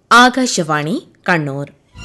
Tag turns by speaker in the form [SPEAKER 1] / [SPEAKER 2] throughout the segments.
[SPEAKER 1] ആകാശവാണി കണ്ണൂർ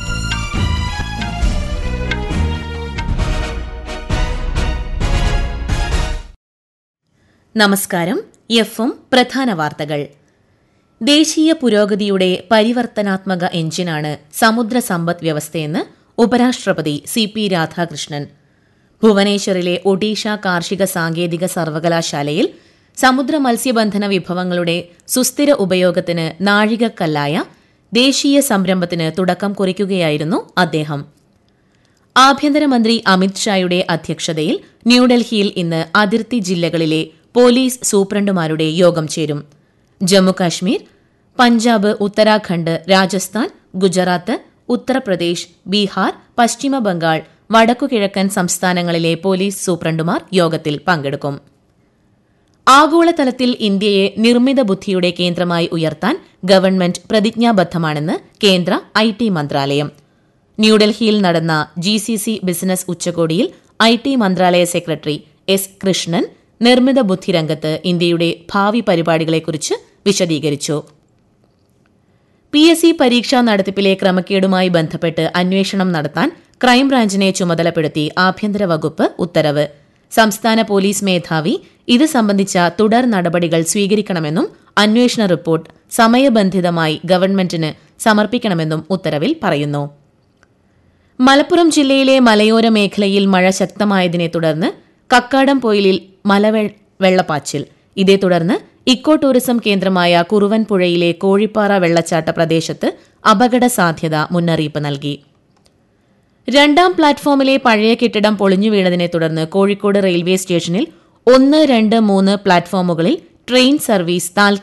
[SPEAKER 1] നമസ്കാരം എഫും പ്രധാന വാർത്തകൾ ദേശീയ പുരോഗതിയുടെ പരിവർത്തനാത്മക എഞ്ചിനാണ് സമുദ്ര സമ്പദ് വ്യവസ്ഥയെന്ന് ഉപരാഷ്ട്രപതി സി പി രാധാകൃഷ്ണൻ ഭുവനേശ്വറിലെ ഒഡീഷ കാർഷിക സാങ്കേതിക സർവകലാശാലയിൽ സമുദ്ര മത്സ്യബന്ധന വിഭവങ്ങളുടെ സുസ്ഥിര ഉപയോഗത്തിന് നാഴികക്കല്ലായ ദേശീയ സംരംഭത്തിന് തുടക്കം കുറിക്കുകയായിരുന്നു അദ്ദേഹം ആഭ്യന്തരമന്ത്രി അമിത്ഷായുടെ അധ്യക്ഷതയിൽ ന്യൂഡൽഹിയിൽ ഇന്ന് അതിർത്തി ജില്ലകളിലെ പോലീസ് സൂപ്രണ്ടുമാരുടെ യോഗം ചേരും ജമ്മുകാശ്മീർ പഞ്ചാബ് ഉത്തരാഖണ്ഡ് രാജസ്ഥാൻ ഗുജറാത്ത് ഉത്തർപ്രദേശ് ബീഹാർ പശ്ചിമ ബംഗാൾ വടക്കുകിഴക്കൻ സംസ്ഥാനങ്ങളിലെ പോലീസ് സൂപ്രണ്ടുമാർ യോഗത്തിൽ പങ്കെടുക്കും ആഗോളതലത്തിൽ ഇന്ത്യയെ നിർമ്മിത ബുദ്ധിയുടെ കേന്ദ്രമായി ഉയർത്താൻ ഗവൺമെന്റ് പ്രതിജ്ഞാബദ്ധമാണെന്ന് കേന്ദ്ര ഐ ടി മന്ത്രാലയം ന്യൂഡൽഹിയിൽ നടന്ന ജി സി സി ബിസിനസ് ഉച്ചകോടിയിൽ ഐ ടി മന്ത്രാലയ സെക്രട്ടറി എസ് കൃഷ്ണൻ നിർമ്മിത ബുദ്ധി രംഗത്ത് ഇന്ത്യയുടെ ഭാവി പരിപാടികളെക്കുറിച്ച് വിശദീകരിച്ചു പി എസ് സി പരീക്ഷാ നടത്തിപ്പിലെ ക്രമക്കേടുമായി ബന്ധപ്പെട്ട് അന്വേഷണം നടത്താൻ ക്രൈംബ്രാഞ്ചിനെ ചുമതലപ്പെടുത്തി ആഭ്യന്തര വകുപ്പ് ഉത്തരവ് സംസ്ഥാന പോലീസ് മേധാവി ഇത് സംബന്ധിച്ച തുടർ നടപടികൾ സ്വീകരിക്കണമെന്നും അന്വേഷണ റിപ്പോർട്ട് സമയബന്ധിതമായി ഗവൺമെന്റിന് സമർപ്പിക്കണമെന്നും ഉത്തരവിൽ പറയുന്നു മലപ്പുറം ജില്ലയിലെ മലയോര മേഖലയിൽ മഴ ശക്തമായതിനെ തുടർന്ന് കക്കാടം പൊയിലിൽ മലവെള്ളപ്പാച്ചിൽ ഇതേ തുടർന്ന് ഇക്കോ ടൂറിസം കേന്ദ്രമായ കുറുവൻപുഴയിലെ കോഴിപ്പാറ വെള്ളച്ചാട്ട പ്രദേശത്ത് അപകട സാധ്യത മുന്നറിയിപ്പ് നൽകി രണ്ടാം പ്ലാറ്റ്ഫോമിലെ പഴയ കെട്ടിടം പൊളിഞ്ഞു വീണതിനെ തുടർന്ന് കോഴിക്കോട് റെയിൽവേ സ്റ്റേഷനിൽ ഒന്ന് രണ്ട് മൂന്ന് പ്ലാറ്റ്ഫോമുകളിൽ ട്രെയിൻ സർവീസ് താൽക്കാലിക